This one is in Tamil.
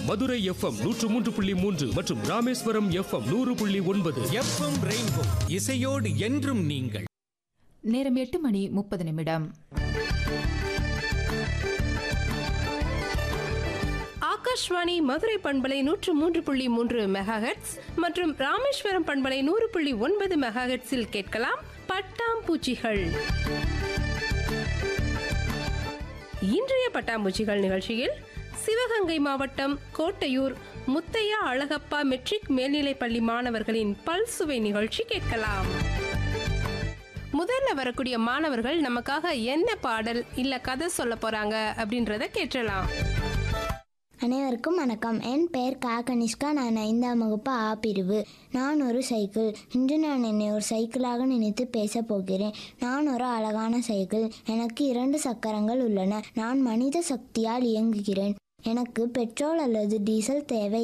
மதுரை எஃப்எம் நூற்று மூன்று புள்ளி மூன்று மற்றும் ராமேஸ்வரம் எஃப்எம் நூறு புள்ளி ஒன்பது எஃப்எம் ரெயின்போ இசையோடு என்றும் நீங்கள் நேரம் எட்டு மணி முப்பது நிமிடம் ஆகாஷ்வாணி மதுரை பண்பலை நூற்று மூன்று புள்ளி மூன்று மெகாஹெட்ஸ் மற்றும் ராமேஸ்வரம் பண்பலை நூறு புள்ளி ஒன்பது மெகாஹெட்ஸில் கேட்கலாம் பட்டாம்பூச்சிகள் இன்றைய பட்டாம்பூச்சிகள் நிகழ்ச்சியில் சிவகங்கை மாவட்டம் கோட்டையூர் முத்தையா அழகப்பா மெட்ரிக் மேல்நிலைப்பள்ளி மாணவர்களின் பல்சுவை நிகழ்ச்சி கேட்கலாம் முதல்ல வரக்கூடிய மாணவர்கள் நமக்காக என்ன பாடல் இல்ல கதை சொல்ல போறாங்க அப்படின்றத கேட்டலாம் அனைவருக்கும் வணக்கம் என் பெயர் கா கனிஷ்கா நான் ஐந்தாம் வகுப்பு ஆ பிரிவு நான் ஒரு சைக்கிள் இன்று நான் என்னை ஒரு சைக்கிளாக நினைத்து பேசப் போகிறேன் நான் ஒரு அழகான சைக்கிள் எனக்கு இரண்டு சக்கரங்கள் உள்ளன நான் மனித சக்தியால் இயங்குகிறேன் எனக்கு பெட்ரோல் அல்லது டீசல் தேவை